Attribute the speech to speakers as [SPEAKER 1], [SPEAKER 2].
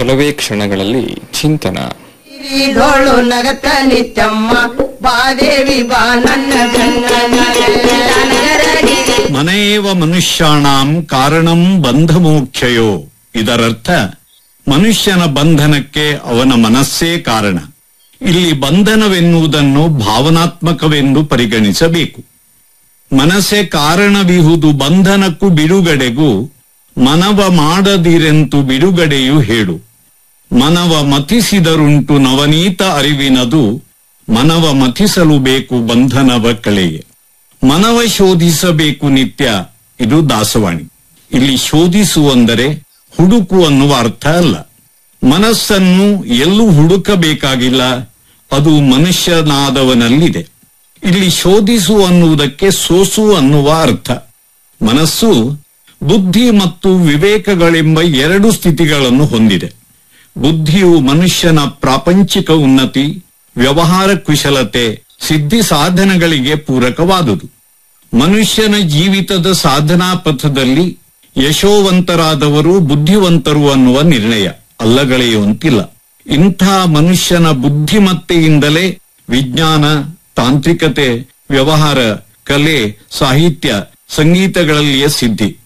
[SPEAKER 1] ಕೆಲವೇ ಕ್ಷಣಗಳಲ್ಲಿ ಚಿಂತನ
[SPEAKER 2] ಧೋಳು ನಗತ ನಿತ್ಯಮ್ಮ ಬಾದೇವಿ ಬಾ ನನ್ನ
[SPEAKER 3] ಮನೆಯೇವ ಮನುಷ್ಯಾಣಾಂ ಕಾರಣಂ ಬಂಧಮೋಕ್ಷಯೋ ಇದರರ್ಥ ಮನುಷ್ಯನ ಬಂಧನಕ್ಕೆ ಅವನ ಮನಸ್ಸೇ ಕಾರಣ ಇಲ್ಲಿ ಬಂಧನವೆನ್ನುವುದನ್ನು ಭಾವನಾತ್ಮಕವೆಂದು ಪರಿಗಣಿಸಬೇಕು ಮನಸ್ಸೇ ಕಾರಣವಿಹುದು ಬಂಧನಕ್ಕೂ ಬಿಡುಗಡೆಗೂ ಮನವ ಮಾಡದಿರೆಂತು ಬಿಡುಗಡೆಯು ಹೇಳು ಮನವ ಮತಿಸಿದರುಂಟು ನವನೀತ ಅರಿವಿನದು ಮನವ ಮತಿಸಲು ಬೇಕು ಬಂಧನವ ಕಳೆಯೆ ಮನವ ಶೋಧಿಸಬೇಕು ನಿತ್ಯ ಇದು ದಾಸವಾಣಿ ಇಲ್ಲಿ ಶೋಧಿಸು ಅಂದರೆ ಹುಡುಕು ಅನ್ನುವ ಅರ್ಥ ಅಲ್ಲ ಮನಸ್ಸನ್ನು ಎಲ್ಲೂ ಹುಡುಕಬೇಕಾಗಿಲ್ಲ ಅದು ಮನುಷ್ಯನಾದವನಲ್ಲಿದೆ ಇಲ್ಲಿ ಶೋಧಿಸು ಅನ್ನುವುದಕ್ಕೆ ಸೋಸು ಅನ್ನುವ ಅರ್ಥ ಮನಸ್ಸು ಬುದ್ಧಿ ಮತ್ತು ವಿವೇಕಗಳೆಂಬ ಎರಡು ಸ್ಥಿತಿಗಳನ್ನು ಹೊಂದಿದೆ ಬುದ್ಧಿಯು ಮನುಷ್ಯನ ಪ್ರಾಪಂಚಿಕ ಉನ್ನತಿ ವ್ಯವಹಾರ ಕುಶಲತೆ ಸಿದ್ಧಿ ಸಾಧನಗಳಿಗೆ ಪೂರಕವಾದುದು ಮನುಷ್ಯನ ಜೀವಿತದ ಸಾಧನಾ ಪಥದಲ್ಲಿ ಯಶೋವಂತರಾದವರು ಬುದ್ಧಿವಂತರು ಅನ್ನುವ ನಿರ್ಣಯ ಅಲ್ಲಗಳೆಯುವಂತಿಲ್ಲ ಇಂಥ ಮನುಷ್ಯನ ಬುದ್ಧಿಮತ್ತೆಯಿಂದಲೇ ವಿಜ್ಞಾನ ತಾಂತ್ರಿಕತೆ ವ್ಯವಹಾರ ಕಲೆ ಸಾಹಿತ್ಯ ಸಂಗೀತಗಳಲ್ಲಿಯೇ ಸಿದ್ಧಿ